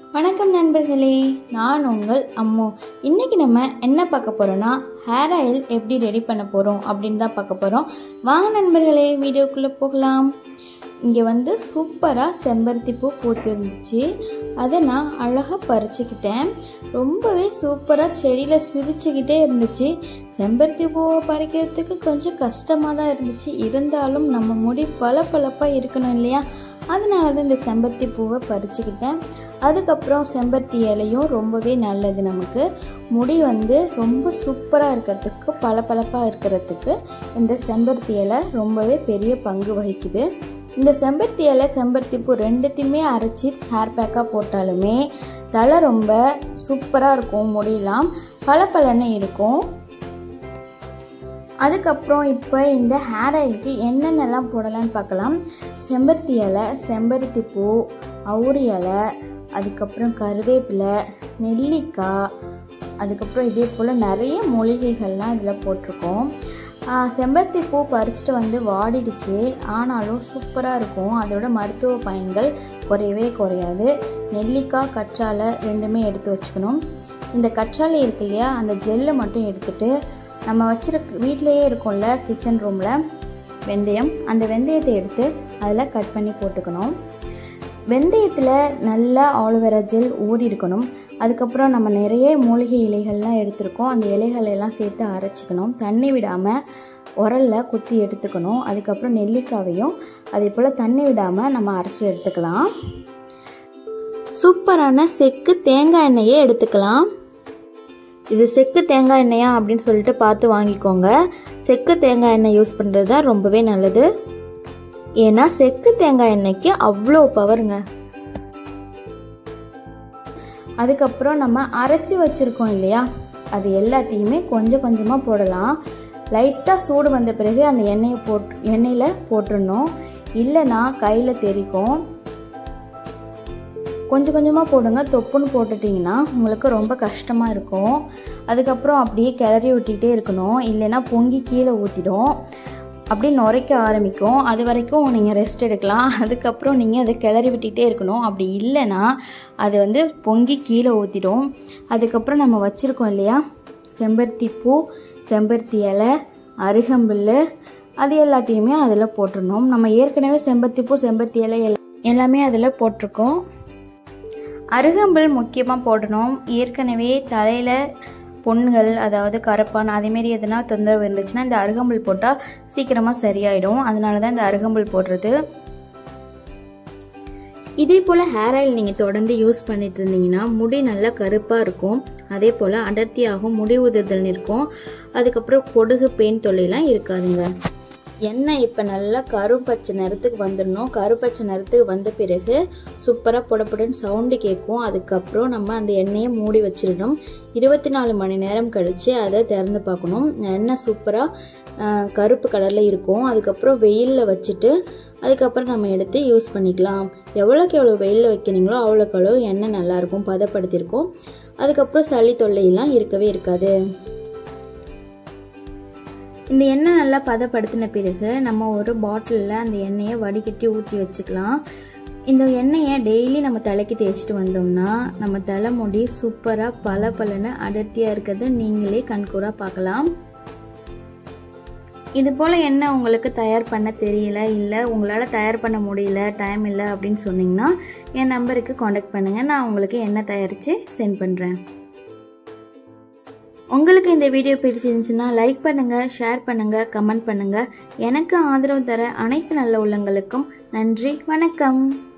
வணக்கம் நண்பர்களே நான் உங்கள் அம்மு இன்னைக்கு நம்ம என்ன பார்க்க போறோம்னா ஹேர் ஆயில் எப்படி ரெடி பண்ண போகிறோம் அப்படின்னு தான் பார்க்க போகிறோம் வாங்க நண்பர்களே வீடியோக்குள்ளே போகலாம் இங்கே வந்து சூப்பராக செம்பருத்தி பூ பூத்திருந்துச்சு அதை நான் அழகாக பறிச்சுக்கிட்டேன் ரொம்பவே சூப்பராக செடியில் சிரிச்சுக்கிட்டே இருந்துச்சு செம்பருத்தி பூவை பறிக்கிறதுக்கு கொஞ்சம் கஷ்டமாக தான் இருந்துச்சு இருந்தாலும் நம்ம முடி பளபளப்பாக இருக்கணும் இல்லையா அதனால தான் இந்த செம்பருத்தி பூவை பறிச்சுக்கிட்டேன் அதுக்கப்புறம் செம்பருத்தி இலையும் ரொம்பவே நல்லது நமக்கு முடி வந்து ரொம்ப சூப்பராக இருக்கிறதுக்கு பளபளப்பாக இருக்கிறதுக்கு இந்த செம்பருத்தி இலை ரொம்பவே பெரிய பங்கு வகிக்குது இந்த செம்பருத்தி இலை செம்பருத்தி பூ ரெண்டுத்தையுமே அரைச்சி ஹேர் பேக்காக போட்டாலுமே தலை ரொம்ப சூப்பராக இருக்கும் முடியெல்லாம் பளபளன்னு இருக்கும் அதுக்கப்புறம் இப்போ இந்த ஹேர் ஆயிலுக்கு என்னென்னலாம் போடலான்னு பார்க்கலாம் செம்பருத்தி இலை செம்பருத்தி பூ அவுரி இலை அதுக்கப்புறம் கருவேப்பிலை நெல்லிக்காய் அதுக்கப்புறம் இதே போல் நிறைய மூலிகைகள்லாம் இதில் போட்டிருக்கோம் செம்பருத்தி பூ பறிச்சுட்டு வந்து வாடிடுச்சு ஆனாலும் சூப்பராக இருக்கும் அதோட மருத்துவ பயன்கள் குறையவே குறையாது நெல்லிக்காய் கற்றாழை ரெண்டுமே எடுத்து வச்சுக்கணும் இந்த கற்றாழை இருக்கு இல்லையா அந்த ஜெல்லை மட்டும் எடுத்துட்டு நம்ம வச்சிருக்க வீட்டிலையே இருக்கும்ல கிச்சன் ரூமில் வெந்தயம் அந்த வெந்தயத்தை எடுத்து அதில் கட் பண்ணி போட்டுக்கணும் வெந்தயத்தில் நல்லா ஆலோவேரா ஜெல் ஊறி இருக்கணும் அதுக்கப்புறம் நம்ம நிறைய மூலிகை இலைகள்லாம் எடுத்திருக்கோம் அந்த இலைகளை எல்லாம் சேர்த்து அரைச்சிக்கணும் தண்ணி விடாமல் உரலில் குத்தி எடுத்துக்கணும் அதுக்கப்புறம் நெல்லிக்காவையும் அதே போல் தண்ணி விடாமல் நம்ம அரைச்சி எடுத்துக்கலாம் சூப்பரான செக்கு தேங்காய் எண்ணெயை எடுத்துக்கலாம் இது செக்கு தேங்காய் எண்ணெயா அப்படின்னு சொல்லிட்டு பார்த்து வாங்கிக்கோங்க செக்கு தேங்காய் எண்ணெய் யூஸ் பண்ணுறது தான் ரொம்பவே நல்லது ஏன்னா செக்கு தேங்காய் எண்ணெய்க்கு அவ்வளோ பவருங்க அதுக்கப்புறம் நம்ம அரைச்சி வச்சுருக்கோம் இல்லையா அது எல்லாத்தையுமே கொஞ்சம் கொஞ்சமாக போடலாம் லைட்டாக சூடு வந்த பிறகு அந்த எண்ணெயை போட் எண்ணெயில் போட்டுடணும் இல்லைன்னா கையில் தெரிக்கும் கொஞ்சம் கொஞ்சமாக போடுங்க தொப்புன்னு போட்டுட்டிங்கன்னா உங்களுக்கு ரொம்ப கஷ்டமாக இருக்கும் அதுக்கப்புறம் அப்படியே கிளறி விட்டுக்கிட்டே இருக்கணும் இல்லைன்னா பொங்கி கீழே ஊற்றிடும் அப்படியே நுரைக்க ஆரம்பிக்கும் அது வரைக்கும் நீங்கள் ரெஸ்ட் எடுக்கலாம் அதுக்கப்புறம் நீங்கள் அதை கிளறி விட்டுக்கிட்டே இருக்கணும் அப்படி இல்லைன்னா அது வந்து பொங்கி கீழே ஊற்றிடும் அதுக்கப்புறம் நம்ம வச்சுருக்கோம் இல்லையா செம்பருத்தி பூ செம்பருத்தி இலை அருகம்புல் அது எல்லாத்தையுமே அதில் போட்டுடணும் நம்ம ஏற்கனவே செம்பருத்தி பூ செம்பருத்தி இலை எல்லாமே அதில் போட்டிருக்கோம் அருகம்புல் முக்கியமாக போடணும் ஏற்கனவே தலையில் பொண்ணுகள் அதாவது கரப்பான் அதேமாரி எதனா தொந்தரவு இருந்துச்சுன்னா இந்த அருகம்புல் போட்டால் சீக்கிரமாக சரியாயிடும் அதனால தான் இந்த அருகம்புல் போடுறது இதே போல் ஹேர் ஆயில் நீங்கள் தொடர்ந்து யூஸ் பண்ணிட்டு இருந்தீங்கன்னா முடி நல்லா கருப்பாக இருக்கும் அதே போல் அடர்த்தியாகும் முடி உதிர்தல் இருக்கும் அதுக்கப்புறம் பொடுகு பெயின் தொல்லைலாம் இருக்காதுங்க எண்ணெய் இப்போ நல்லா கருப்பச்சை நிறத்துக்கு வந்துடணும் கருப்பச்சை நிறத்துக்கு வந்த பிறகு சூப்பராக புடப்புடன்னு சவுண்டு கேட்கும் அதுக்கப்புறம் நம்ம அந்த எண்ணெயை மூடி வச்சிடணும் இருபத்தி நாலு மணி நேரம் கழித்து அதை திறந்து பார்க்கணும் எண்ணெய் சூப்பராக கருப்பு கலரில் இருக்கும் அதுக்கப்புறம் வெயிலில் வச்சுட்டு அதுக்கப்புறம் நம்ம எடுத்து யூஸ் பண்ணிக்கலாம் எவ்வளோக்கு எவ்வளோ வெயிலில் வைக்கிறீங்களோ அவ்வளோக்கு அவ்வளோ எண்ணெய் நல்லாயிருக்கும் பதப்படுத்தியிருக்கும் அதுக்கப்புறம் சளி தொல்லையெல்லாம் இருக்கவே இருக்காது இந்த எண்ணெய் நல்லா பதப்படுத்தின பிறகு நம்ம ஒரு பாட்டிலில் அந்த எண்ணெயை வடிகட்டி ஊற்றி வச்சுக்கலாம் இந்த எண்ணெயை டெய்லி நம்ம தலைக்கு தேய்ச்சிட்டு வந்தோம்னா நம்ம தலைமுடி சூப்பராக பல பலன்னு அடர்த்தியாக இருக்கிறத நீங்களே கண்கூடாக பார்க்கலாம் இது போல் எண்ணெய் உங்களுக்கு தயார் பண்ண தெரியல இல்லை உங்களால் தயார் பண்ண முடியல டைம் இல்லை அப்படின்னு சொன்னீங்கன்னா என் நம்பருக்கு காண்டாக்ட் பண்ணுங்கள் நான் உங்களுக்கு எண்ணெய் தயாரித்து சென்ட் பண்ணுறேன் உங்களுக்கு இந்த வீடியோ பிடிச்சிருந்துச்சுன்னா லைக் பண்ணுங்கள் ஷேர் பண்ணுங்கள் கமெண்ட் பண்ணுங்கள் எனக்கு ஆதரவு தர அனைத்து நல்ல உள்ளங்களுக்கும் நன்றி வணக்கம்